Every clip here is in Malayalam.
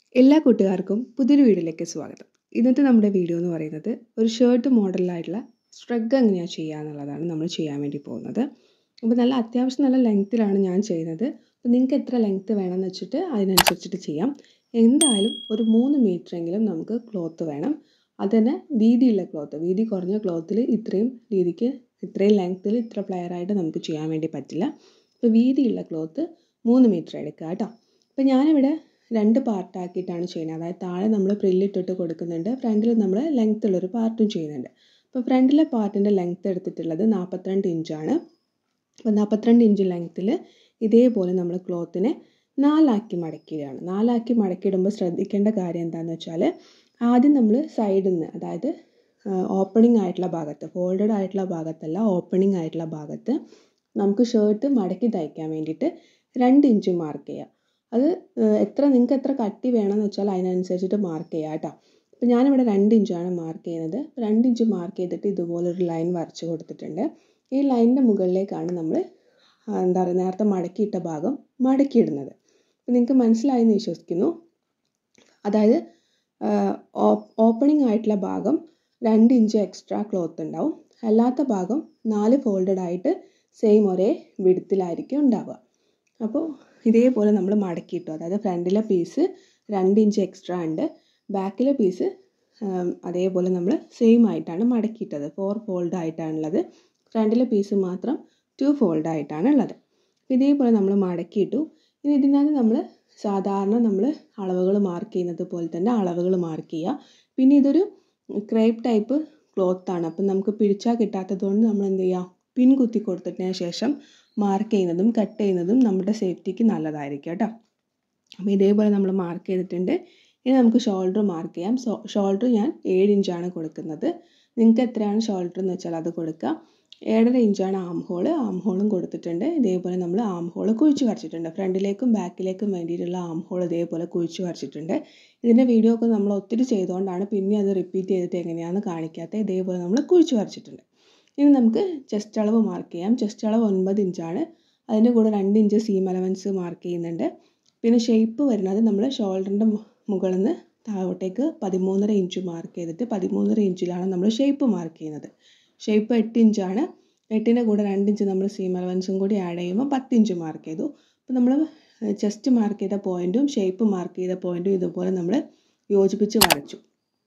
എല്ലാ കൂട്ടുകാർക്കും പുതിയൊരു വീഡിയോയിലേക്ക് സ്വാഗതം ഇന്നത്തെ നമ്മുടെ വീഡിയോ എന്ന് പറയുന്നത് ഒരു ഷർട്ട് മോഡലായിട്ടുള്ള സ്ട്രഗ് എങ്ങനെയാണ് ചെയ്യുക എന്നുള്ളതാണ് നമ്മൾ ചെയ്യാൻ വേണ്ടി പോകുന്നത് അപ്പോൾ നല്ല അത്യാവശ്യം നല്ല ലെങ്ത്തിലാണ് ഞാൻ ചെയ്യുന്നത് അപ്പോൾ നിങ്ങൾക്ക് എത്ര ലെങ്ത്ത് വേണമെന്ന് വെച്ചിട്ട് അതിനനുസരിച്ചിട്ട് ചെയ്യാം എന്തായാലും ഒരു മൂന്ന് മീറ്ററെങ്കിലും നമുക്ക് ക്ലോത്ത് വേണം അത് തന്നെ വീതിയുള്ള ക്ലോത്ത് വീതി കുറഞ്ഞ ക്ലോത്തിൽ ഇത്രയും രീതിക്ക് ഇത്രയും ലെങ്ത്തിൽ ഇത്ര പ്ലെയറായിട്ട് നമുക്ക് ചെയ്യാൻ വേണ്ടി പറ്റില്ല അപ്പോൾ വീതിയുള്ള ക്ലോത്ത് മൂന്ന് മീറ്റർ എടുക്കുക കേട്ടോ അപ്പോൾ ഞാനിവിടെ രണ്ട് പാർട്ടാക്കിയിട്ടാണ് ചെയ്യുന്നത് അതായത് താഴെ നമ്മൾ പ്രില്ലിട്ടിട്ട് കൊടുക്കുന്നുണ്ട് ഫ്രണ്ടിൽ നമ്മൾ ലെങ്ത് ഉള്ളൊരു പാർട്ടും ചെയ്യുന്നുണ്ട് അപ്പോൾ ഫ്രണ്ടിലെ പാർട്ടിൻ്റെ ലെങ്ത് എടുത്തിട്ടുള്ളത് നാൽപ്പത്തിരണ്ട് ഇഞ്ചാണ് അപ്പോൾ നാൽപ്പത്തിരണ്ട് ഇഞ്ച് ലെങ്ത്തിൽ ഇതേപോലെ നമ്മൾ ക്ലോത്തിനെ നാലാക്കി മടക്കിയിടുകയാണ് നാലാക്കി മടക്കിയിടുമ്പോൾ ശ്രദ്ധിക്കേണ്ട കാര്യം എന്താണെന്ന് വെച്ചാൽ ആദ്യം നമ്മൾ സൈഡിൽ നിന്ന് അതായത് ഓപ്പണിംഗ് ആയിട്ടുള്ള ഭാഗത്ത് ഫോൾഡഡ് ആയിട്ടുള്ള ഭാഗത്തല്ല ഓപ്പണിംഗ് ആയിട്ടുള്ള ഭാഗത്ത് നമുക്ക് ഷർട്ട് മടക്കി തയ്ക്കാൻ വേണ്ടിയിട്ട് രണ്ട് ഇഞ്ച് മാർക്ക് ചെയ്യുക അത് എത്ര നിങ്ങൾക്ക് എത്ര കട്ടി വേണമെന്ന് വെച്ചാൽ അതിനനുസരിച്ചിട്ട് മാർക്ക് ചെയ്യുക കേട്ടോ അപ്പോൾ ഞാനിവിടെ രണ്ട് ഇഞ്ചാണ് മാർക്ക് ചെയ്യുന്നത് രണ്ട് ഇഞ്ച് മാർക്ക് ചെയ്തിട്ട് ഇതുപോലൊരു ലൈൻ വരച്ച് കൊടുത്തിട്ടുണ്ട് ഈ ലൈനിൻ്റെ മുകളിലേക്കാണ് നമ്മൾ എന്താ പറയുക നേരത്തെ മടക്കിയിട്ട ഭാഗം മടക്കിയിടുന്നത് അപ്പോൾ നിങ്ങൾക്ക് മനസ്സിലായി എന്ന് വിശ്വസിക്കുന്നു അതായത് ഓപ്പണിംഗ് ആയിട്ടുള്ള ഭാഗം രണ്ട് ഇഞ്ച് എക്സ്ട്രാ ക്ലോത്ത് ഉണ്ടാവും അല്ലാത്ത ഭാഗം നാല് ഫോൾഡഡ് ആയിട്ട് സെയിം ഒരേ വിടുത്തിലായിരിക്കും ഉണ്ടാവുക അപ്പോൾ ഇതേപോലെ നമ്മൾ മടക്കിയിട്ടു അതായത് ഫ്രണ്ടിലെ പീസ് രണ്ട് ഇഞ്ച് എക്സ്ട്രാ ഉണ്ട് ബാക്കിലെ പീസ് അതേപോലെ നമ്മൾ സെയിം ആയിട്ടാണ് മടക്കിയിട്ടത് ഫോർ ഫോൾഡ് ആയിട്ടാണുള്ളത് ഫ്രണ്ടിലെ പീസ് മാത്രം ടു ഫോൾഡ് ആയിട്ടാണ് ഉള്ളത് ഇതേപോലെ നമ്മൾ മടക്കിയിട്ടു ഇനി ഇതിനകത്ത് നമ്മൾ സാധാരണ നമ്മൾ അളവുകൾ മാർക്ക് ചെയ്യുന്നത് പോലെ തന്നെ അളവുകൾ മാർക്ക് ചെയ്യുക പിന്നെ ഇതൊരു ക്രേപ്പ് ടൈപ്പ് ക്ലോത്താണ് അപ്പം നമുക്ക് പിടിച്ചാൽ കിട്ടാത്തത് കൊണ്ട് നമ്മൾ എന്ത് ചെയ്യുക പിൻ കുത്തി കൊടുത്തതിന് ശേഷം മാർക്ക് ചെയ്യുന്നതും കട്ട് ചെയ്യുന്നതും നമ്മുടെ സേഫ്റ്റിക്ക് നല്ലതായിരിക്കും കേട്ടോ അപ്പോൾ ഇതേപോലെ നമ്മൾ മാർക്ക് ചെയ്തിട്ടുണ്ട് ഇനി നമുക്ക് ഷോൾഡർ മാർക്ക് ചെയ്യാം ഷോൾഡർ ഞാൻ ഏഴ് ഇഞ്ചാണ് കൊടുക്കുന്നത് നിങ്ങൾക്ക് എത്രയാണ് ഷോൾഡർ എന്ന് വെച്ചാൽ അത് കൊടുക്കുക ഏഴര ഇഞ്ചാണ് ആം ഹോള് ആം ഹോളും കൊടുത്തിട്ടുണ്ട് ഇതേപോലെ നമ്മൾ ആം ഹോള് കുഴിച്ച് വരച്ചിട്ടുണ്ട് ഫ്രണ്ടിലേക്കും ബാക്കിലേക്കും വേണ്ടിയിട്ടുള്ള ആം ഹോൾ ഇതേപോലെ കുഴിച്ച് വരച്ചിട്ടുണ്ട് ഇതിൻ്റെ വീഡിയോ ഒക്കെ നമ്മൾ ഒത്തിരി ചെയ്തുകൊണ്ടാണ് പിന്നെ അത് റിപ്പീറ്റ് ചെയ്തിട്ട് എങ്ങനെയാണെന്ന് കാണിക്കാത്തത് ഇതേപോലെ നമ്മൾ കുഴിച്ച് വരച്ചിട്ടുണ്ട് ഇനി നമുക്ക് ചെസ്റ്റ് അളവ് മാർക്ക് ചെയ്യാം ചെസ്റ്റ് അളവ് ഒൻപത് ഇഞ്ചാണ് അതിൻ്റെ കൂടെ രണ്ട് ഇഞ്ച് സീം അലവൻസ് മാർക്ക് ചെയ്യുന്നുണ്ട് പിന്നെ ഷേപ്പ് വരുന്നത് നമ്മൾ ഷോൾഡറിൻ്റെ മുകളിൽ നിന്ന് താഴോട്ടേക്ക് പതിമൂന്നര ഇഞ്ച് മാർക്ക് ചെയ്തിട്ട് പതിമൂന്നര ഇഞ്ചിലാണ് നമ്മൾ ഷേപ്പ് മാർക്ക് ചെയ്യുന്നത് ഷേപ്പ് എട്ട് ഇഞ്ചാണ് എട്ടിൻ്റെ കൂടെ രണ്ട് ഇഞ്ച് നമ്മൾ സീം അലവൻസും കൂടി ആഡ് ചെയ്യുമ്പോൾ പത്ത് ഇഞ്ച് മാർക്ക് ചെയ്തു അപ്പോൾ നമ്മൾ ചെസ്റ്റ് മാർക്ക് ചെയ്ത പോയിൻറ്റും ഷേപ്പ് മാർക്ക് ചെയ്ത പോയിൻറ്റും ഇതുപോലെ നമ്മൾ യോജിപ്പിച്ച് വരച്ചു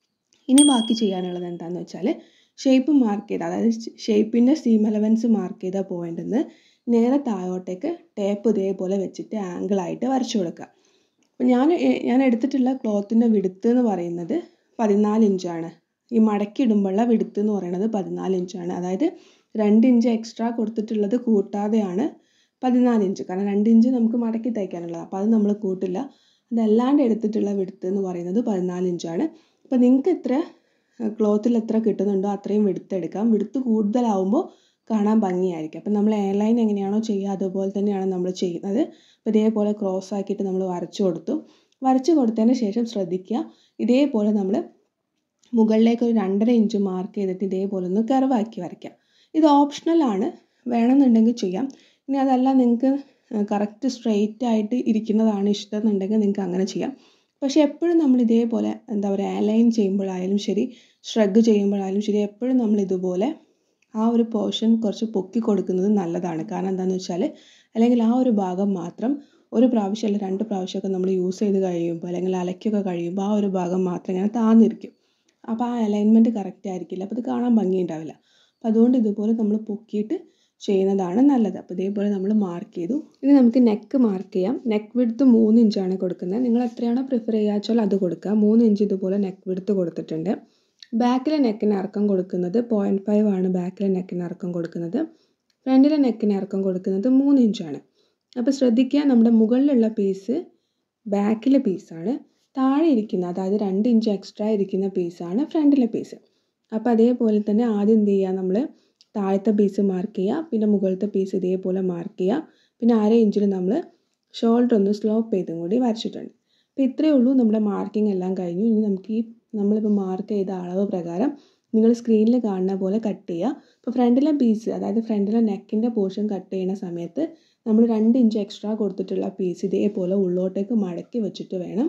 ഇനി ബാക്കി ചെയ്യാനുള്ളത് എന്താണെന്ന് വെച്ചാൽ ഷേപ്പ് മാർക്ക് ചെയ്ത അതായത് ഷേപ്പിൻ്റെ സീം അലവൻസ് മാർക്ക് ചെയ്ത പോയിന്റിൽ നിന്ന് നേരെ താഴോട്ടേക്ക് ടേപ്പ് ഇതേപോലെ വെച്ചിട്ട് ആംഗിളായിട്ട് വരച്ചു കൊടുക്കുക അപ്പോൾ ഞാൻ ഞാൻ എടുത്തിട്ടുള്ള ക്ലോത്തിൻ്റെ വിടുത്ത് എന്ന് പറയുന്നത് പതിനാല് ഇഞ്ചാണ് ഈ മടക്കി ഇടുമ്പോഴുള്ള വിടുത്ത് എന്ന് പറയുന്നത് പതിനാല് ഇഞ്ചാണ് അതായത് രണ്ട് ഇഞ്ച് എക്സ്ട്രാ കൊടുത്തിട്ടുള്ളത് കൂട്ടാതെയാണ് പതിനാല് ഇഞ്ച് കാരണം രണ്ട് ഇഞ്ച് നമുക്ക് മടക്കി തയ്ക്കാനുള്ളത് അപ്പോൾ അത് നമ്മൾ കൂട്ടില്ല അതല്ലാണ്ട് എടുത്തിട്ടുള്ള വിടുത്ത് എന്ന് പറയുന്നത് പതിനാല് ഇഞ്ചാണ് അപ്പോൾ നിങ്ങൾക്ക് എത്ര ക്ലോത്തിൽ എത്ര കിട്ടുന്നുണ്ടോ അത്രയും വെടുത്തെടുക്കാം വെടുത്ത് കൂടുതലാവുമ്പോൾ കാണാൻ ഭംഗിയായിരിക്കും അപ്പം നമ്മൾ എയർലൈൻ എങ്ങനെയാണോ ചെയ്യുക അതുപോലെ തന്നെയാണ് നമ്മൾ ചെയ്യുന്നത് അപ്പോൾ ഇതേപോലെ ക്രോസ് ആക്കിയിട്ട് നമ്മൾ വരച്ചു കൊടുത്തു വരച്ചു കൊടുത്തതിന് ശേഷം ശ്രദ്ധിക്കുക ഇതേപോലെ നമ്മൾ മുകളിലേക്ക് ഒരു രണ്ടര ഇഞ്ച് മാർക്ക് ചെയ്തിട്ട് ഇതേപോലെ ഒന്ന് കർവാക്കി വരയ്ക്കാം ഇത് ഓപ്ഷണലാണ് വേണമെന്നുണ്ടെങ്കിൽ ചെയ്യാം ഇനി അതല്ല നിങ്ങൾക്ക് കറക്റ്റ് സ്ട്രെയിറ്റ് ആയിട്ട് ഇരിക്കുന്നതാണ് ഇഷ്ടം എന്നുണ്ടെങ്കിൽ നിങ്ങൾക്ക് അങ്ങനെ ചെയ്യാം പക്ഷേ എപ്പോഴും നമ്മൾ ഇതേപോലെ എന്താ പറയുക അലൈൻ ചെയ്യുമ്പോഴായാലും ശരി ഷ്രഗ് ചെയ്യുമ്പോഴായാലും ശരി എപ്പോഴും നമ്മൾ ഇതുപോലെ ആ ഒരു പോർഷൻ കുറച്ച് പൊക്കി കൊടുക്കുന്നത് നല്ലതാണ് കാരണം എന്താണെന്ന് വെച്ചാൽ അല്ലെങ്കിൽ ആ ഒരു ഭാഗം മാത്രം ഒരു പ്രാവശ്യം അല്ലെങ്കിൽ രണ്ട് പ്രാവശ്യമൊക്കെ നമ്മൾ യൂസ് ചെയ്ത് കഴിയുമ്പോൾ അല്ലെങ്കിൽ അലക്കൊക്കെ കഴിയുമ്പോൾ ആ ഒരു ഭാഗം മാത്രം ഇങ്ങനെ താന്നിരിക്കും അപ്പോൾ ആ അലൈൻമെൻറ്റ് കറക്റ്റ് ആയിരിക്കില്ല അപ്പോൾ അത് കാണാൻ ഭംഗിയുണ്ടാവില്ല അപ്പോൾ അതുകൊണ്ട് ഇതുപോലെ നമ്മൾ പൊക്കിയിട്ട് ചെയ്യുന്നതാണ് നല്ലത് അപ്പോൾ ഇതേപോലെ നമ്മൾ മാർക്ക് ചെയ്തു ഇനി നമുക്ക് നെക്ക് മാർക്ക് ചെയ്യാം നെക്ക് വിടുത്ത് മൂന്ന് ഇഞ്ചാണ് കൊടുക്കുന്നത് നിങ്ങൾ എത്രയാണോ പ്രിഫർ ചെയ്യുക വെച്ചാൽ അത് കൊടുക്കുക മൂന്ന് ഇഞ്ച് ഇതുപോലെ നെക്ക് വിടുത്ത് കൊടുത്തിട്ടുണ്ട് ബാക്കിലെ നെക്കിന് ഇറക്കം കൊടുക്കുന്നത് പോയിൻറ്റ് ഫൈവ് ആണ് ബാക്കിലെ നെക്കിന് ഇറക്കം കൊടുക്കുന്നത് ഫ്രണ്ടിലെ നെക്കിന് ഇറക്കം കൊടുക്കുന്നത് മൂന്ന് ഇഞ്ചാണ് അപ്പോൾ ശ്രദ്ധിക്കുക നമ്മുടെ മുകളിലുള്ള പീസ് ബാക്കിലെ പീസാണ് താഴെ ഇരിക്കുന്ന അതായത് രണ്ട് ഇഞ്ച് എക്സ്ട്രാ ഇരിക്കുന്ന പീസാണ് ഫ്രണ്ടിലെ പീസ് അപ്പോൾ അതേപോലെ തന്നെ ആദ്യം എന്ത് ചെയ്യുക നമ്മൾ താഴത്തെ പീസ് മാർക്ക് ചെയ്യുക പിന്നെ മുകളിലത്തെ പീസ് ഇതേപോലെ മാർക്ക് ചെയ്യുക പിന്നെ അര ഇഞ്ചിൽ നമ്മൾ ഷോൾഡർ ഒന്ന് സ്ലോപ്പ് ചെയ്തും കൂടി വരച്ചിട്ടുണ്ട് അപ്പോൾ ഇത്രയേ ഉള്ളൂ നമ്മുടെ മാർക്കിംഗ് എല്ലാം കഴിഞ്ഞു ഇനി നമുക്ക് ഈ നമ്മളിപ്പോൾ മാർക്ക് ചെയ്ത അളവ് പ്രകാരം നിങ്ങൾ സ്ക്രീനിൽ കാണുന്ന പോലെ കട്ട് ചെയ്യുക ഇപ്പോൾ ഫ്രണ്ടിലെ പീസ് അതായത് ഫ്രണ്ടിലെ നെക്കിൻ്റെ പോർഷൻ കട്ട് ചെയ്യുന്ന സമയത്ത് നമ്മൾ രണ്ട് ഇഞ്ച് എക്സ്ട്രാ കൊടുത്തിട്ടുള്ള പീസ് ഇതേപോലെ ഉള്ളോട്ടേക്ക് മടക്കി വെച്ചിട്ട് വേണം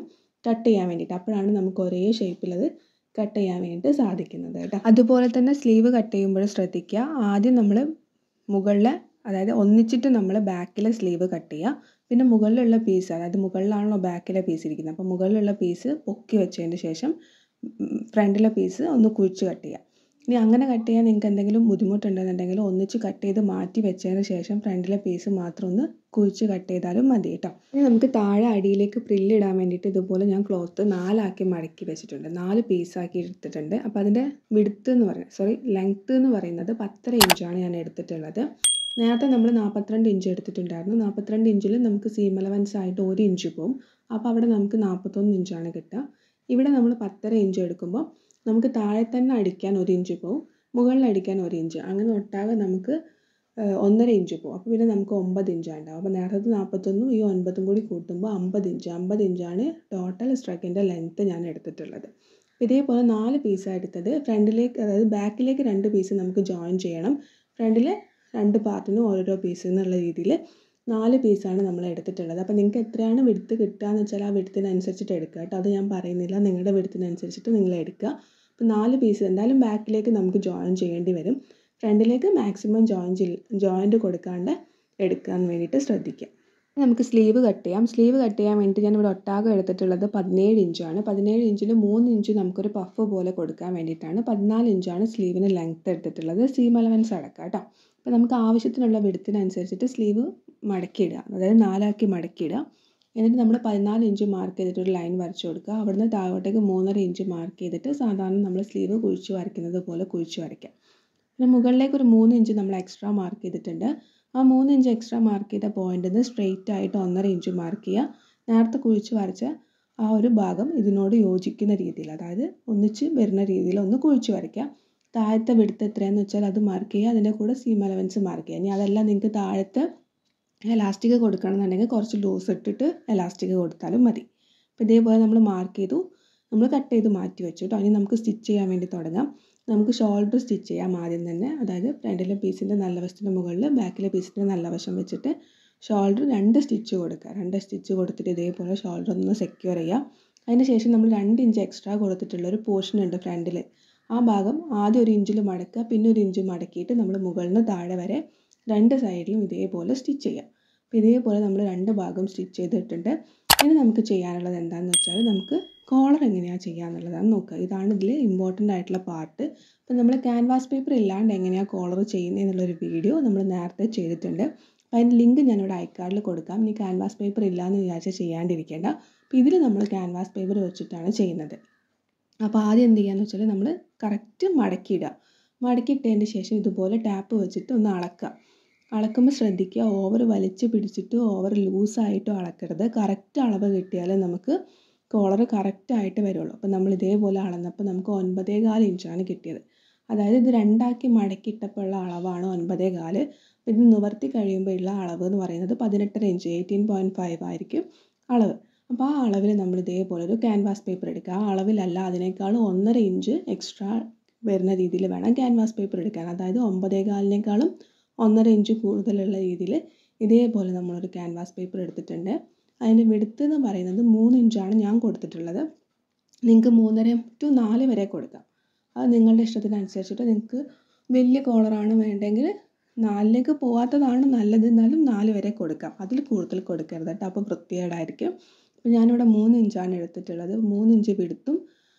കട്ട് ചെയ്യാൻ വേണ്ടിയിട്ട് അപ്പോഴാണ് നമുക്ക് ഒരേ ഷേപ്പിലത് കട്ട് ചെയ്യാൻ വേണ്ടിയിട്ട് സാധിക്കുന്നത് കേട്ടോ അതുപോലെ തന്നെ സ്ലീവ് കട്ട് ചെയ്യുമ്പോൾ ശ്രദ്ധിക്കുക ആദ്യം നമ്മൾ മുകളിലെ അതായത് ഒന്നിച്ചിട്ട് നമ്മൾ ബാക്കിലെ സ്ലീവ് കട്ട് ചെയ്യുക പിന്നെ മുകളിലുള്ള പീസ് അതായത് മുകളിലാണല്ലോ ബാക്കിലെ പീസ് ഇരിക്കുന്നത് അപ്പോൾ മുകളിലുള്ള പീസ് പൊക്കി വെച്ചതിന് ശേഷം ഫ്രണ്ടിലെ പീസ് ഒന്ന് കുഴിച്ച് കട്ട് ചെയ്യുക ഇനി അങ്ങനെ കട്ട് ചെയ്യാൻ നിങ്ങൾക്ക് എന്തെങ്കിലും ബുദ്ധിമുട്ടുണ്ടെന്നുണ്ടെങ്കിൽ ഒന്നിച്ച് കട്ട് ചെയ്ത് മാറ്റി വെച്ചതിന് ശേഷം ഫ്രണ്ടിലെ പീസ് മാത്രം ഒന്ന് കുഴിച്ച് കട്ട് ചെയ്താലും മതി കേട്ടോ ഇനി നമുക്ക് താഴെ അടിയിലേക്ക് പ്രില്ല് ഇടാൻ വേണ്ടിയിട്ട് ഇതുപോലെ ഞാൻ ക്ലോത്ത് നാലാക്കി മടക്കി വെച്ചിട്ടുണ്ട് നാല് പീസാക്കി എടുത്തിട്ടുണ്ട് അപ്പോൾ അതിൻ്റെ വിടുത്ത് എന്ന് പറയുന്നത് സോറി ലെങ്ത്ത് എന്ന് പറയുന്നത് പത്തര ഇഞ്ചാണ് ഞാൻ എടുത്തിട്ടുള്ളത് നേരത്തെ നമ്മൾ നാൽപ്പത്തിരണ്ട് ഇഞ്ച് എടുത്തിട്ടുണ്ടായിരുന്നു നാൽപ്പത്തിരണ്ട് ഇഞ്ചിൽ നമുക്ക് സീം അലവൻസ് ആയിട്ട് ഒരു ഇഞ്ച് പോകും അപ്പോൾ അവിടെ നമുക്ക് നാൽപ്പത്തൊന്ന് ഇഞ്ചാണ് കിട്ടുക ഇവിടെ നമ്മൾ പത്തര ഇഞ്ച് എടുക്കുമ്പോൾ നമുക്ക് താഴെ തന്നെ അടിക്കാൻ ഒരു ഇഞ്ച് പോവും മുകളിൽ അടിക്കാൻ ഒരു ഇഞ്ച് അങ്ങനെ ഒട്ടാകെ നമുക്ക് ഒന്നര ഇഞ്ച് പോകും അപ്പോൾ പിന്നെ നമുക്ക് ഒമ്പത് ഇഞ്ചാണ് ഉണ്ടാവും അപ്പോൾ നേരത്തെ നാൽപ്പത്തൊന്നും ഈ ഒൻപതും കൂടി കൂട്ടുമ്പോൾ അമ്പത് ഇഞ്ച് അമ്പത് ഇഞ്ചാണ് ടോട്ടൽ സ്ട്രക്കിൻ്റെ ലെങ്ത്ത് ഞാൻ എടുത്തിട്ടുള്ളത് ഇതേപോലെ നാല് പീസാണ് എടുത്തത് ഫ്രണ്ടിലേക്ക് അതായത് ബാക്കിലേക്ക് രണ്ട് പീസ് നമുക്ക് ജോയിൻ ചെയ്യണം ഫ്രണ്ടിൽ രണ്ട് പാർട്ടിനും ഓരോരോ പീസ് എന്നുള്ള രീതിയിൽ നാല് പീസാണ് നമ്മൾ എടുത്തിട്ടുള്ളത് അപ്പോൾ നിങ്ങൾക്ക് എത്രയാണ് വിടുത്ത് കിട്ടുക എന്ന് വെച്ചാൽ ആ വിടുത്തിനനുസരിച്ചിട്ട് എടുക്കുക കേട്ടോ അത് ഞാൻ പറയുന്നില്ല നിങ്ങളുടെ വിടുത്തിനനുസരിച്ചിട്ട് നിങ്ങൾ എടുക്കുക അപ്പോൾ നാല് പീസ് എന്തായാലും ബാക്കിലേക്ക് നമുക്ക് ജോയിൻ ചെയ്യേണ്ടി വരും ഫ്രണ്ടിലേക്ക് മാക്സിമം ജോയിൻ ജോയിൻറ്റ് കൊടുക്കാണ്ട് എടുക്കാൻ വേണ്ടിയിട്ട് ശ്രദ്ധിക്കുക നമുക്ക് സ്ലീവ് കട്ട് ചെയ്യാം സ്ലീവ് കട്ട് ചെയ്യാൻ വേണ്ടിയിട്ട് ഞാനിവിടെ ഒട്ടാകം എടുത്തിട്ടുള്ളത് പതിനേഴ് ഇഞ്ചാണ് പതിനേഴ് ഇഞ്ചിൽ മൂന്ന് ഇഞ്ച് നമുക്കൊരു പഫ് പോലെ കൊടുക്കാൻ വേണ്ടിയിട്ടാണ് പതിനാല് ഇഞ്ചാണ് സ്ലീവിന് ലെങ്ത്ത് എടുത്തിട്ടുള്ളത് സീം അലവൻസ് അടക്കാം കേട്ടോ അപ്പോൾ നമുക്ക് ആവശ്യത്തിനുള്ള വിടുത്തിനനുസരിച്ചിട്ട് സ്ലീവ് മടക്കിയിടുക അതായത് നാലാക്കി മടക്കിയിടുക എന്നിട്ട് നമ്മൾ പതിനാല് ഇഞ്ച് മാർക്ക് ചെയ്തിട്ട് ഒരു ലൈൻ വരച്ചു കൊടുക്കുക അവിടുന്ന് താഴോട്ടേക്ക് മൂന്നര ഇഞ്ച് മാർക്ക് ചെയ്തിട്ട് സാധാരണ നമ്മൾ സ്ലീവ് കുഴിച്ച് വരയ്ക്കുന്നത് പോലെ കുഴിച്ച് വരയ്ക്കാം പിന്നെ മുകളിലേക്ക് ഒരു മൂന്ന് ഇഞ്ച് നമ്മൾ എക്സ്ട്രാ മാർക്ക് ചെയ്തിട്ടുണ്ട് ആ മൂന്ന് ഇഞ്ച് എക്സ്ട്രാ മാർക്ക് ചെയ്ത പോയിന്റിൽ നിന്ന് സ്ട്രെയിറ്റ് ആയിട്ട് ഒന്നര ഇഞ്ച് മാർക്ക് ചെയ്യുക നേരത്തെ കുഴിച്ച് വരച്ച ആ ഒരു ഭാഗം ഇതിനോട് യോജിക്കുന്ന രീതിയിൽ അതായത് ഒന്നിച്ച് വരുന്ന രീതിയിൽ ഒന്ന് കുഴിച്ച് വരയ്ക്കുക താഴത്തെ വിടുത്ത് എത്രയാണെന്ന് വെച്ചാൽ അത് മാർക്ക് ചെയ്യുക അതിൻ്റെ കൂടെ സീം അലവൻസ് മാർക്ക് ചെയ്യുക ഇനി അതല്ല നിങ്ങൾക്ക് താഴത്തെ എലാസ്റ്റിക് കൊടുക്കണമെന്നുണ്ടെങ്കിൽ കുറച്ച് ലൂസ് ഇട്ടിട്ട് എലാസ്റ്റിക് കൊടുത്താലും മതി അപ്പോൾ ഇതേപോലെ നമ്മൾ മാർക്ക് ചെയ്തു നമ്മൾ കട്ട് ചെയ്ത് മാറ്റി വെച്ചു കേട്ടോ ഇനി നമുക്ക് സ്റ്റിച്ച് ചെയ്യാൻ വേണ്ടി തുടങ്ങാം നമുക്ക് ഷോൾഡർ സ്റ്റിച്ച് ചെയ്യാം ആദ്യം തന്നെ അതായത് ഫ്രണ്ടിലെ പീസിൻ്റെ നല്ല വശത്തിൻ്റെ മുകളിൽ ബാക്കിലെ പീസിൻ്റെ നല്ല വശം വെച്ചിട്ട് ഷോൾഡർ രണ്ട് സ്റ്റിച്ച് കൊടുക്കുക രണ്ട് സ്റ്റിച്ച് കൊടുത്തിട്ട് ഇതേപോലെ ഷോൾഡർ ഒന്ന് സെക്യൂർ ചെയ്യുക അതിന് ശേഷം നമ്മൾ രണ്ട് ഇഞ്ച് എക്സ്ട്രാ കൊടുത്തിട്ടുള്ള ഒരു പോർഷൻ ഉണ്ട് ഫ്രണ്ടിൽ ആ ഭാഗം ആദ്യം ഒരു ഇഞ്ചിൽ മടക്കുക പിന്നെ ഒരു ഇഞ്ച് മടക്കിയിട്ട് നമ്മൾ മുകളിൽ നിന്ന് താഴെ വരെ രണ്ട് സൈഡിലും ഇതേപോലെ സ്റ്റിച്ച് ചെയ്യുക അപ്പോൾ ഇതേപോലെ നമ്മൾ രണ്ട് ഭാഗം സ്റ്റിച്ച് ചെയ്തിട്ടുണ്ട് ഇനി നമുക്ക് ചെയ്യാനുള്ളത് എന്താണെന്ന് വെച്ചാൽ നമുക്ക് കോളർ എങ്ങനെയാണ് ചെയ്യുക എന്നുള്ളതാണ് നോക്കുക ഇതാണ് ഇതിൽ ഇമ്പോർട്ടൻ്റ് ആയിട്ടുള്ള പാർട്ട് അപ്പോൾ നമ്മൾ ക്യാൻവാസ് പേപ്പർ ഇല്ലാണ്ട് എങ്ങനെയാണ് കോളർ ചെയ്യുന്നത് എന്നുള്ളൊരു വീഡിയോ നമ്മൾ നേരത്തെ ചെയ്തിട്ടുണ്ട് അപ്പോൾ അതിൻ്റെ ലിങ്ക് ഞാനിവിടെ ഐക്കാർഡിൽ കൊടുക്കാം ഇനി ക്യാൻവാസ് പേപ്പർ ഇല്ലയെന്ന് വിചാരിച്ചാൽ ചെയ്യാണ്ടിരിക്കേണ്ട അപ്പോൾ ഇതിൽ നമ്മൾ ക്യാൻവാസ് പേപ്പർ വെച്ചിട്ടാണ് ചെയ്യുന്നത് അപ്പോൾ ആദ്യം എന്ത് ചെയ്യാന്ന് വെച്ചാൽ നമ്മൾ കറക്റ്റ് മടക്കിയിടുക മടക്കിയിട്ടതിന് ശേഷം ഇതുപോലെ ടാപ്പ് വെച്ചിട്ട് ഒന്ന് അളക്കുക അളക്കുമ്പോൾ ശ്രദ്ധിക്കുക ഓവർ വലിച്ച് പിടിച്ചിട്ട് ഓവർ ലൂസായിട്ടും അളക്കരുത് കറക്റ്റ് അളവ് കിട്ടിയാൽ നമുക്ക് കോളർ കറക്റ്റായിട്ട് വരുള്ളൂ അപ്പോൾ നമ്മൾ ഇതേപോലെ അളന്നപ്പോൾ നമുക്ക് ഒൻപതേ കാൽ ഇഞ്ചാണ് കിട്ടിയത് അതായത് ഇത് രണ്ടാക്കി മടക്കിയിട്ടപ്പോൾ ഉള്ള അളവാണ് ഒൻപതേ കാല് ഇത് നിവർത്തി കഴിയുമ്പോൾ ഉള്ള അളവ് എന്ന് പറയുന്നത് പതിനെട്ടര ഇഞ്ച് എയ്റ്റീൻ പോയിൻറ്റ് ഫൈവ് ആയിരിക്കും അളവ് അപ്പോൾ ആ അളവിൽ നമ്മൾ ഇതേപോലെ ഒരു ക്യാൻവാസ് പേപ്പർ എടുക്കുക ആ അളവിലല്ല അതിനേക്കാളും ഒന്നര ഇഞ്ച് എക്സ്ട്രാ വരുന്ന രീതിയിൽ വേണം ക്യാൻവാസ് പേപ്പർ എടുക്കാൻ അതായത് ഒമ്പതേ കാലിനേക്കാളും ഒന്നര ഇഞ്ച് കൂടുതലുള്ള രീതിയിൽ ഇതേപോലെ നമ്മളൊരു ക്യാൻവാസ് പേപ്പർ എടുത്തിട്ടുണ്ട് അതിൻ്റെ വിടുത്ത് എന്ന് പറയുന്നത് മൂന്ന് ഇഞ്ചാണ് ഞാൻ കൊടുത്തിട്ടുള്ളത് നിങ്ങൾക്ക് മൂന്നര ടു നാല് വരെ കൊടുക്കാം അത് നിങ്ങളുടെ ഇഷ്ടത്തിനനുസരിച്ചിട്ട് നിങ്ങൾക്ക് വലിയ കോളറാണ് വേണ്ടെങ്കിൽ നാലിലേക്ക് പോകാത്തതാണ് നല്ലത് എന്നാലും നാല് വരെ കൊടുക്കാം അതിൽ കൂടുതൽ കൊടുക്കരുത് കേട്ടോ അപ്പോൾ വൃത്തികേടായിരിക്കും അപ്പോൾ ഞാനിവിടെ മൂന്ന് ഇഞ്ചാണ് എടുത്തിട്ടുള്ളത് മൂന്ന് ഇഞ്ച് വിടുത്തും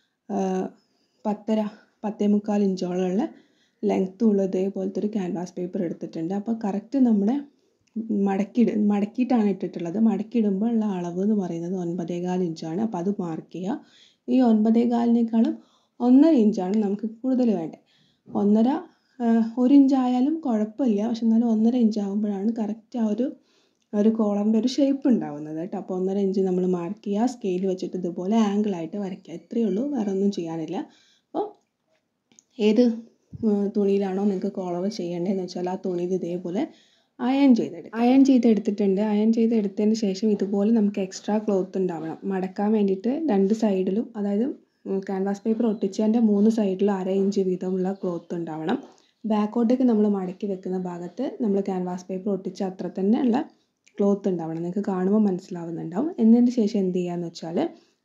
പത്തര പത്തേ മുക്കാൽ ഇഞ്ചോളമുള്ള ലെങ്ത്തും ഉള്ള ഇതേപോലത്തെ ഒരു ക്യാൻവാസ് പേപ്പർ എടുത്തിട്ടുണ്ട് അപ്പോൾ കറക്റ്റ് നമ്മുടെ മടക്കിയിട മടക്കിയിട്ടാണ് ഇട്ടിട്ടുള്ളത് മടക്കിയിടുമ്പോൾ ഉള്ള അളവ് എന്ന് പറയുന്നത് ഒൻപതേകാൽ ഇഞ്ചാണ് അപ്പോൾ അത് മാർക്ക് ചെയ്യുക ഈ ഒൻപതേകാലിനേക്കാളും ഒന്നര ഇഞ്ചാണ് നമുക്ക് കൂടുതൽ വേണ്ടത് ഒന്നര ഒരു ഇഞ്ചായാലും കുഴപ്പമില്ല പക്ഷെ എന്നാലും ഒന്നര ഇഞ്ച് ആകുമ്പോഴാണ് കറക്റ്റ് ആ ഒരു ഒരു കോളറിൻ്റെ ഒരു ഷേപ്പ് ഉണ്ടാവുന്നത് കേട്ടോ അപ്പോൾ ഒന്നര ഇഞ്ച് നമ്മൾ മാർക്ക് ചെയ്യുക സ്കെയിൽ വെച്ചിട്ട് ഇതുപോലെ ആംഗിളായിട്ട് വരയ്ക്കുക ഇത്രയേ ഉള്ളൂ വേറെ ഒന്നും ചെയ്യാനില്ല അപ്പോൾ ഏത് തുണിയിലാണോ നിങ്ങൾക്ക് കോളർ ചെയ്യേണ്ടതെന്ന് വെച്ചാൽ ആ തുണിയിൽ ഇതേപോലെ അയൺ ചെയ്തെടുക്കുക അയൺ ചെയ്തെടുത്തിട്ടുണ്ട് അയൺ ചെയ്തെടുത്തതിന് ശേഷം ഇതുപോലെ നമുക്ക് എക്സ്ട്രാ ക്ലോത്ത് ഉണ്ടാവണം മടക്കാൻ വേണ്ടിയിട്ട് രണ്ട് സൈഡിലും അതായത് ക്യാൻവാസ് പേപ്പർ ഒട്ടിച്ചതിൻ്റെ മൂന്ന് സൈഡിലും അര ഇഞ്ച് വീതമുള്ള ക്ലോത്ത് ഉണ്ടാവണം ബാക്കോട്ടേക്ക് നമ്മൾ മടക്കി വെക്കുന്ന ഭാഗത്ത് നമ്മൾ ക്യാൻവാസ് പേപ്പർ ഒട്ടിച്ച അത്ര തന്നെ ഉള്ള ക്ലോത്ത് ഉണ്ടാവണം നിങ്ങൾക്ക് കാണുമ്പോൾ മനസ്സിലാവുന്നുണ്ടാവും എന്നതിന് ശേഷം എന്ത് ചെയ്യാന്ന് വെച്ചാൽ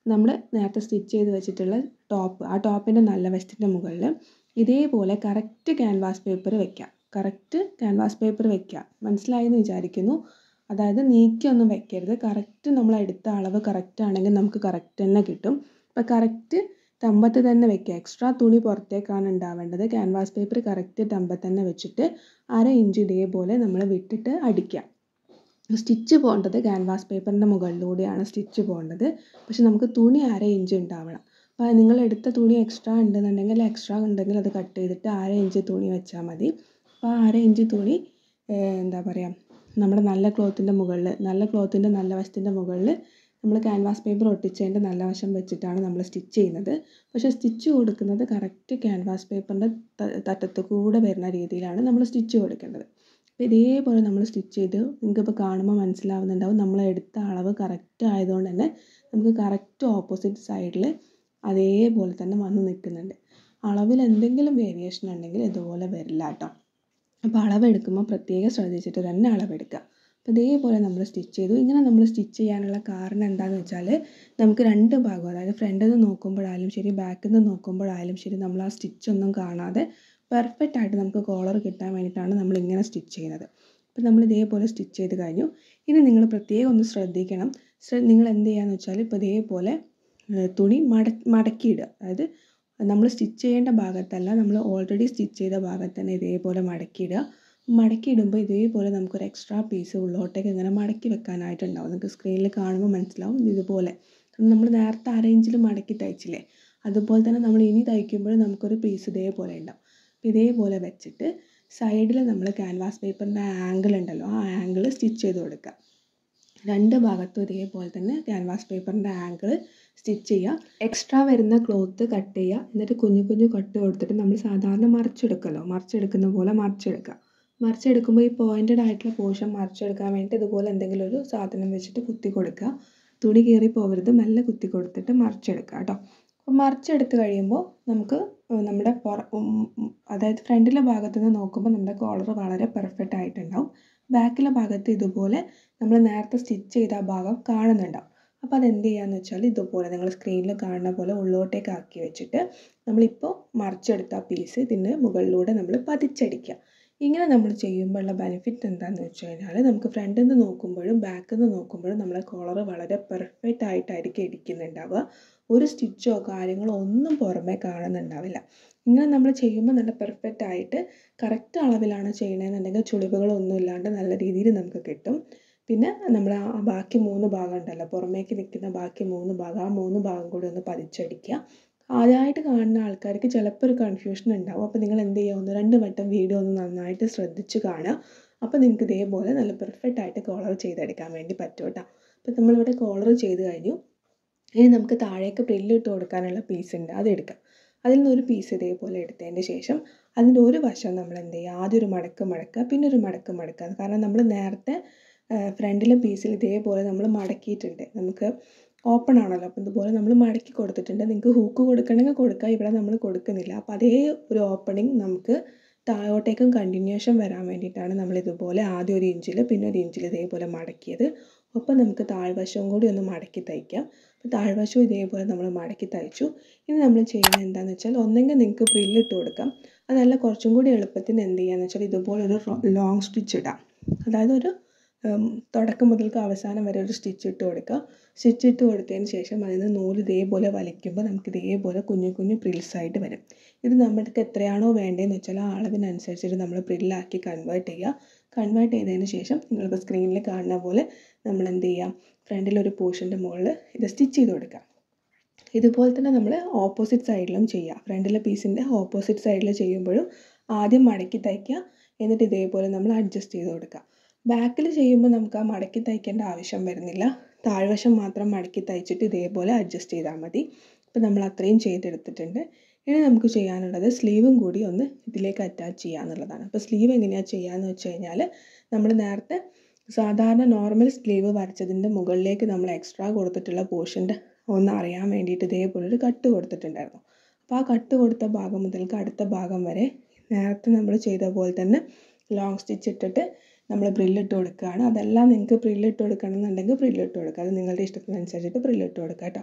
നമ്മൾ നേരത്തെ സ്റ്റിച്ച് ചെയ്ത് വെച്ചിട്ടുള്ള ടോപ്പ് ആ ടോപ്പിൻ്റെ നല്ല വശത്തിൻ്റെ മുകളിൽ ഇതേപോലെ കറക്റ്റ് ക്യാൻവാസ് പേപ്പർ വെക്കാം കറക്റ്റ് ക്യാൻവാസ് പേപ്പർ വെക്കുക മനസ്സിലായെന്ന് വിചാരിക്കുന്നു അതായത് നീക്കിയൊന്നും വെക്കരുത് കറക്റ്റ് നമ്മൾ എടുത്ത അളവ് കറക്റ്റ് ആണെങ്കിൽ നമുക്ക് കറക്റ്റ് തന്നെ കിട്ടും അപ്പോൾ കറക്റ്റ് തമ്പത്ത് തന്നെ വെക്കുക എക്സ്ട്രാ തുണി പുറത്തേക്കാണ് ഉണ്ടാവേണ്ടത് ക്യാൻവാസ് പേപ്പർ കറക്റ്റ് തമ്പത്ത് തന്നെ വെച്ചിട്ട് അര ഇഞ്ച് ഇതേപോലെ നമ്മൾ വിട്ടിട്ട് അടിക്കുക സ്റ്റിച്ച് പോകേണ്ടത് ക്യാൻവാസ് പേപ്പറിൻ്റെ മുകളിലൂടെയാണ് സ്റ്റിച്ച് പോകേണ്ടത് പക്ഷെ നമുക്ക് തുണി അര ഇഞ്ച് ഉണ്ടാവണം അപ്പോൾ നിങ്ങൾ എടുത്ത തുണി എക്സ്ട്രാ ഉണ്ടെന്നുണ്ടെങ്കിൽ എക്സ്ട്രാ ഉണ്ടെങ്കിൽ അത് കട്ട് ചെയ്തിട്ട് അര ഇഞ്ച് തുണി വെച്ചാൽ മതി അപ്പോൾ ആ അര ഇഞ്ച് തുണി എന്താ പറയുക നമ്മുടെ നല്ല ക്ലോത്തിൻ്റെ മുകളിൽ നല്ല ക്ലോത്തിൻ്റെ നല്ല വശത്തിൻ്റെ മുകളിൽ നമ്മൾ ക്യാൻവാസ് പേപ്പർ ഒട്ടിച്ചതിൻ്റെ നല്ല വശം വെച്ചിട്ടാണ് നമ്മൾ സ്റ്റിച്ച് ചെയ്യുന്നത് പക്ഷേ സ്റ്റിച്ച് കൊടുക്കുന്നത് കറക്റ്റ് ക്യാൻവാസ് പേപ്പറിൻ്റെ തട്ടത്ത് കൂടെ വരുന്ന രീതിയിലാണ് നമ്മൾ സ്റ്റിച്ച് കൊടുക്കേണ്ടത് അപ്പോൾ ഇതേപോലെ നമ്മൾ സ്റ്റിച്ച് ചെയ്ത് നിങ്ങൾക്കിപ്പോൾ കാണുമ്പോൾ മനസ്സിലാവുന്നുണ്ടാവും നമ്മൾ എടുത്ത അളവ് കറക്റ്റ് ആയതുകൊണ്ട് തന്നെ നമുക്ക് കറക്റ്റ് ഓപ്പോസിറ്റ് സൈഡിൽ അതേപോലെ തന്നെ വന്ന് നിൽക്കുന്നുണ്ട് അളവിൽ എന്തെങ്കിലും വേരിയേഷൻ ഉണ്ടെങ്കിൽ ഇതുപോലെ വരില്ല കേട്ടോ അപ്പോൾ അളവെടുക്കുമ്പോൾ പ്രത്യേകം ശ്രദ്ധിച്ചിട്ട് തന്നെ അളവെടുക്കുക അപ്പോൾ ഇതേപോലെ നമ്മൾ സ്റ്റിച്ച് ചെയ്തു ഇങ്ങനെ നമ്മൾ സ്റ്റിച്ച് ചെയ്യാനുള്ള കാരണം എന്താണെന്ന് വെച്ചാൽ നമുക്ക് രണ്ട് ഭാഗം അതായത് ഫ്രണ്ടിൽ നിന്ന് നോക്കുമ്പോഴായാലും ശരി ബാക്കിൽ നിന്ന് നോക്കുമ്പോഴായാലും ശരി നമ്മൾ ആ സ്റ്റിച്ചൊന്നും കാണാതെ പെർഫെക്റ്റ് ആയിട്ട് നമുക്ക് കോളർ കിട്ടാൻ വേണ്ടിയിട്ടാണ് നമ്മൾ ഇങ്ങനെ സ്റ്റിച്ച് ചെയ്യുന്നത് അപ്പോൾ നമ്മൾ ഇതേപോലെ സ്റ്റിച്ച് ചെയ്ത് കഴിഞ്ഞു ഇനി നിങ്ങൾ പ്രത്യേകം ഒന്ന് ശ്രദ്ധിക്കണം നിങ്ങൾ എന്ത് ചെയ്യുകയെന്ന് വെച്ചാൽ ഇപ്പോൾ ഇതേപോലെ തുണി മട മടക്കിയിടുക അതായത് നമ്മൾ സ്റ്റിച്ച് ചെയ്യേണ്ട ഭാഗത്തല്ല നമ്മൾ ഓൾറെഡി സ്റ്റിച്ച് ചെയ്ത ഭാഗത്ത് തന്നെ ഇതേപോലെ മടക്കിയിടുക മടക്കിയിടുമ്പോൾ ഇതേപോലെ നമുക്കൊരു എക്സ്ട്രാ പീസ് ഉള്ളോട്ടേക്ക് ഇങ്ങനെ മടക്കി വെക്കാനായിട്ടുണ്ടാവും നിങ്ങൾക്ക് സ്ക്രീനിൽ കാണുമ്പോൾ മനസ്സിലാവും ഇതുപോലെ നമ്മൾ നേരത്തെ അര ഇഞ്ചിൽ മടക്കി തയ്ച്ചില്ലേ അതുപോലെ തന്നെ നമ്മൾ ഇനി തയ്ക്കുമ്പോൾ നമുക്കൊരു പീസ് ഇതേപോലെ ഉണ്ടാവും അപ്പോൾ ഇതേപോലെ വെച്ചിട്ട് സൈഡിൽ നമ്മൾ ക്യാൻവാസ് പേപ്പറിൻ്റെ ആംഗിൾ ഉണ്ടല്ലോ ആ ആംഗിൾ സ്റ്റിച്ച് ചെയ്ത് കൊടുക്കുക രണ്ട് ഭാഗത്തും ഇതേപോലെ തന്നെ ക്യാൻവാസ് പേപ്പറിൻ്റെ ആംഗിൾ സ്റ്റിച്ച് ചെയ്യുക എക്സ്ട്രാ വരുന്ന ക്ലോത്ത് കട്ട് ചെയ്യുക എന്നിട്ട് കുഞ്ഞു കുഞ്ഞു കട്ട് കൊടുത്തിട്ട് നമ്മൾ സാധാരണ മറിച്ചെടുക്കല്ലോ മറിച്ചെടുക്കുന്ന പോലെ മറിച്ചെടുക്കുക മറിച്ചെടുക്കുമ്പോൾ ഈ പോയിൻറ്റഡ് ആയിട്ടുള്ള പോർഷൻ മറിച്ചെടുക്കാൻ വേണ്ടിയിട്ട് ഇതുപോലെ എന്തെങ്കിലും ഒരു സാധനം വെച്ചിട്ട് കുത്തി കൊടുക്കുക തുണി കീറി പോകരുത് മെല്ലെ കുത്തി കൊടുത്തിട്ട് മറിച്ചെടുക്കുക കേട്ടോ അപ്പോൾ മറിച്ചെടുത്ത് കഴിയുമ്പോൾ നമുക്ക് നമ്മുടെ പുറ അതായത് ഫ്രണ്ടിലെ ഭാഗത്ത് നിന്ന് നോക്കുമ്പോൾ നമ്മുടെ കോളർ വളരെ പെർഫെക്റ്റ് ആയിട്ടുണ്ടാവും ബാക്കിലെ ഭാഗത്ത് ഇതുപോലെ നമ്മൾ നേരത്തെ സ്റ്റിച്ച് ചെയ്ത ആ ഭാഗം കാണുന്നുണ്ടാവും അപ്പോൾ അതെന്ത് ചെയ്യാന്ന് വെച്ചാൽ ഇതുപോലെ നിങ്ങൾ സ്ക്രീനിൽ കാണുന്ന പോലെ ഉള്ളോട്ടേക്ക് ആക്കി വെച്ചിട്ട് നമ്മളിപ്പോൾ മറിച്ചെടുത്ത ആ പീസ് ഇതിൻ്റെ മുകളിലൂടെ നമ്മൾ പതിച്ചടിക്കുക ഇങ്ങനെ നമ്മൾ ചെയ്യുമ്പോഴുള്ള ബെനിഫിറ്റ് എന്താണെന്ന് വെച്ച് കഴിഞ്ഞാൽ നമുക്ക് ഫ്രണ്ടിൽ നിന്ന് നോക്കുമ്പോഴും ബാക്കിൽ നിന്ന് നോക്കുമ്പോഴും നമ്മളെ കോളർ വളരെ പെർഫെക്റ്റ് ആയിട്ടായിരിക്കും ഇരിക്കുന്നുണ്ടാവുക ഒരു സ്റ്റിച്ചോ കാര്യങ്ങളോ ഒന്നും പുറമേ കാണുന്നുണ്ടാവില്ല ഇങ്ങനെ നമ്മൾ ചെയ്യുമ്പോൾ നല്ല പെർഫെക്റ്റ് ആയിട്ട് കറക്റ്റ് അളവിലാണ് ചെയ്യണമെന്നുണ്ടെങ്കിൽ ചുളിവുകളൊന്നും ഇല്ലാണ്ട് നല്ല രീതിയിൽ നമുക്ക് കിട്ടും പിന്നെ നമ്മൾ ആ ബാക്കി മൂന്ന് ഭാഗം ഉണ്ടല്ലോ പുറമേക്ക് നിൽക്കുന്ന ബാക്കി മൂന്ന് ഭാഗം ആ മൂന്ന് ഭാഗം കൂടി ഒന്ന് പതിച്ചടിക്കുക ആദ്യമായിട്ട് കാണുന്ന ആൾക്കാർക്ക് ചിലപ്പോൾ ഒരു കൺഫ്യൂഷൻ ഉണ്ടാവും അപ്പോൾ നിങ്ങൾ എന്ത് ചെയ്യുക ഒന്ന് രണ്ട് വട്ടം വീഡിയോ ഒന്ന് നന്നായിട്ട് ശ്രദ്ധിച്ച് കാണുക അപ്പോൾ നിങ്ങൾക്ക് ഇതേപോലെ നല്ല പെർഫെക്റ്റ് ആയിട്ട് കോളർ ചെയ്തെടുക്കാൻ വേണ്ടി പറ്റും കേട്ടോ അപ്പോൾ നമ്മളിവിടെ കോളർ ചെയ്ത് കഴിഞ്ഞു ഇനി നമുക്ക് താഴേക്ക് പ്രില്ലിട്ട് കൊടുക്കാനുള്ള പീസ് ഉണ്ട് അതെടുക്കാം അതിൽ നിന്ന് ഒരു പീസ് ഇതേപോലെ എടുത്തതിന് ശേഷം അതിൻ്റെ ഒരു വശം നമ്മൾ എന്ത് ചെയ്യുക ആദ്യം ഒരു മടക്ക് മടക്കുക പിന്നെ ഒരു മടക്ക് മടക്കുക കാരണം നമ്മൾ നേരത്തെ ഫ്രണ്ടിലെ പീസിൽ ഇതേപോലെ നമ്മൾ മടക്കിയിട്ടുണ്ട് നമുക്ക് ഓപ്പൺ ആണല്ലോ അപ്പോൾ ഇതുപോലെ നമ്മൾ മടക്കി കൊടുത്തിട്ടുണ്ട് നിങ്ങൾക്ക് ഹൂക്ക് കൊടുക്കണമെങ്കിൽ കൊടുക്കുക ഇവിടെ നമ്മൾ കൊടുക്കുന്നില്ല അപ്പോൾ അതേ ഒരു ഓപ്പണിങ് നമുക്ക് താഴോട്ടേക്കും കണ്ടിന്യൂഷൻ വരാൻ വേണ്ടിയിട്ടാണ് നമ്മൾ ഇതുപോലെ ആദ്യം ഒരു ഇഞ്ചിൽ പിന്നെ ഒരു ഇഞ്ചിൽ ഇതേപോലെ മടക്കിയത് ഒപ്പം നമുക്ക് താഴ്വശവും കൂടി ഒന്ന് മടക്കി തയ്ക്കാം അപ്പോൾ താഴ്വശവും ഇതേപോലെ നമ്മൾ മടക്കി തയ്ച്ചു ഇനി നമ്മൾ ചെയ്യുന്നത് എന്താണെന്ന് വെച്ചാൽ ഒന്നെങ്കിൽ നിങ്ങൾക്ക് പ്രില്ലിട്ട് കൊടുക്കാം അതല്ല കുറച്ചും കൂടി എളുപ്പത്തിന് എന്ത് ചെയ്യാന്ന് വെച്ചാൽ ഇതുപോലെ ഒരു ലോങ് സ്റ്റിച്ച് ഇടാം അതായത് ഒരു തുടക്കം മുതൽക്ക് അവസാനം വരെ ഒരു സ്റ്റിച്ച് ഇട്ട് കൊടുക്കുക സ്റ്റിച്ച് ഇട്ട് കൊടുത്തതിന് ശേഷം അതിൽ നിന്ന് നൂല് ഇതേപോലെ വലിക്കുമ്പോൾ നമുക്ക് ഇതേപോലെ കുഞ്ഞു കുഞ്ഞു പ്രിൽസ് ആയിട്ട് വരും ഇത് നമ്മൾക്ക് എത്രയാണോ വേണ്ടതെന്ന് വെച്ചാൽ ആ അളവിനനുസരിച്ചിട്ട് നമ്മൾ പ്രില്ലാക്കി കൺവേർട്ട് ചെയ്യുക കൺവേർട്ട് ചെയ്തതിന് ശേഷം നിങ്ങളിപ്പോൾ സ്ക്രീനിൽ കാണുന്ന പോലെ നമ്മൾ എന്ത് ചെയ്യുക ഫ്രണ്ടിലൊരു പോർഷൻ്റെ മുകളിൽ ഇത് സ്റ്റിച്ച് ചെയ്ത് കൊടുക്കുക ഇതുപോലെ തന്നെ നമ്മൾ ഓപ്പോസിറ്റ് സൈഡിലും ചെയ്യുക ഫ്രണ്ടിലെ പീസിൻ്റെ ഓപ്പോസിറ്റ് സൈഡിൽ ചെയ്യുമ്പോഴും ആദ്യം മടക്കി തയ്ക്കുക എന്നിട്ട് ഇതേപോലെ നമ്മൾ അഡ്ജസ്റ്റ് ചെയ്ത് കൊടുക്കുക ബാക്കിൽ ചെയ്യുമ്പോൾ നമുക്ക് ആ മടക്കി തയ്ക്കേണ്ട ആവശ്യം വരുന്നില്ല താഴ്വശം മാത്രം മടക്കി തയ്ച്ചിട്ട് ഇതേപോലെ അഡ്ജസ്റ്റ് ചെയ്താൽ മതി അപ്പോൾ നമ്മൾ അത്രയും ചെയ്തെടുത്തിട്ടുണ്ട് ഇനി നമുക്ക് ചെയ്യാനുള്ളത് സ്ലീവും കൂടി ഒന്ന് ഇതിലേക്ക് അറ്റാച്ച് ചെയ്യുക എന്നുള്ളതാണ് അപ്പോൾ സ്ലീവ് എങ്ങനെയാണ് ചെയ്യുകയെന്ന് വെച്ച് കഴിഞ്ഞാൽ നമ്മൾ നേരത്തെ സാധാരണ നോർമൽ സ്ലീവ് വരച്ചതിൻ്റെ മുകളിലേക്ക് നമ്മൾ എക്സ്ട്രാ കൊടുത്തിട്ടുള്ള പോർഷൻ്റെ ഒന്ന് അറിയാൻ വേണ്ടിയിട്ട് ഇതേപോലെ ഒരു കട്ട് കൊടുത്തിട്ടുണ്ടായിരുന്നു അപ്പോൾ ആ കട്ട് കൊടുത്ത ഭാഗം മുതൽക്ക് അടുത്ത ഭാഗം വരെ നേരത്തെ നമ്മൾ ചെയ്ത പോലെ തന്നെ ലോങ് സ്റ്റിച്ച് ഇട്ടിട്ട് നമ്മൾ പ്രില്ലിട്ട് കൊടുക്കുകയാണ് അതെല്ലാം നിങ്ങൾക്ക് പ്രില്ലിട്ട് കൊടുക്കണം എന്നുണ്ടെങ്കിൽ പ്രില്ലിട്ട് കൊടുക്കുക അത് നിങ്ങളുടെ ഇഷ്ടത്തിനനുസരിച്ചിട്ട് പ്രില്ലിട്ട് കൊടുക്കുക കേട്ടോ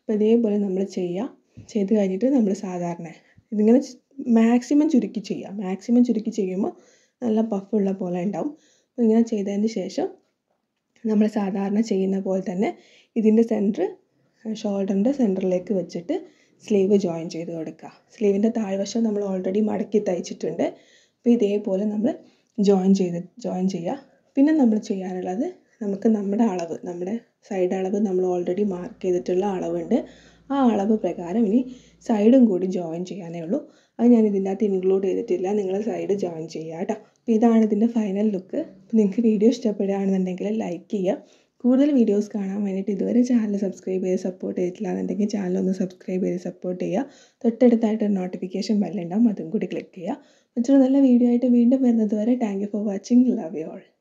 അപ്പോൾ ഇതേപോലെ നമ്മൾ ചെയ്യുക ചെയ്ത് കഴിഞ്ഞിട്ട് നമ്മൾ സാധാരണ ഇതിങ്ങനെ മാക്സിമം ചുരുക്കി ചെയ്യുക മാക്സിമം ചുരുക്കി ചെയ്യുമ്പോൾ നല്ല പഫുള്ള പോലെ ഉണ്ടാവും അപ്പോൾ ഇങ്ങനെ ചെയ്തതിന് ശേഷം നമ്മൾ സാധാരണ ചെയ്യുന്ന പോലെ തന്നെ ഇതിൻ്റെ സെൻറ്റർ ഷോൾഡറിൻ്റെ സെൻറ്ററിലേക്ക് വെച്ചിട്ട് സ്ലീവ് ജോയിൻ ചെയ്ത് കൊടുക്കുക സ്ലീവിൻ്റെ താഴ്വശം നമ്മൾ ഓൾറെഡി മടക്കി തയ്ച്ചിട്ടുണ്ട് അപ്പോൾ ഇതേപോലെ നമ്മൾ ജോയിൻ ചെയ്ത് ജോയിൻ ചെയ്യുക പിന്നെ നമ്മൾ ചെയ്യാനുള്ളത് നമുക്ക് നമ്മുടെ അളവ് നമ്മുടെ സൈഡ് അളവ് നമ്മൾ ഓൾറെഡി മാർക്ക് ചെയ്തിട്ടുള്ള അളവുണ്ട് ആ അളവ് പ്രകാരം ഇനി സൈഡും കൂടി ജോയിൻ ചെയ്യാനേ ഉള്ളൂ അത് ഞാൻ ഇതിൻ്റെ അകത്ത് ഇൻക്ലൂഡ് ചെയ്തിട്ടില്ല നിങ്ങൾ സൈഡ് ജോയിൻ ചെയ്യുക കേട്ടോ അപ്പോൾ ഇതാണ് ഇതിൻ്റെ ഫൈനൽ ലുക്ക് അപ്പോൾ നിങ്ങൾക്ക് വീഡിയോ ഇഷ്ടപ്പെടുകയാണെന്നുണ്ടെങ്കിൽ ലൈക്ക് ചെയ്യുക കൂടുതൽ വീഡിയോസ് കാണാൻ വേണ്ടിയിട്ട് ഇതുവരെ ചാനൽ സബ്സ്ക്രൈബ് ചെയ്ത് സപ്പോർട്ട് ചെയ്തിട്ടില്ല എന്നുണ്ടെങ്കിൽ ചാനൽ ഒന്ന് സബ്സ്ക്രൈബ് ചെയ്ത് സപ്പോർട്ട് ചെയ്യുക തൊട്ടടുത്തായിട്ട് ഒരു നോട്ടിഫിക്കേഷൻ ബെല്ലുണ്ടാവും അതും കൂടി ക്ലിക്ക് ചെയ്യുക മറ്റൊരു നല്ല വീഡിയോ ആയിട്ട് വീണ്ടും വരുന്നത് വരെ thank you for watching love you all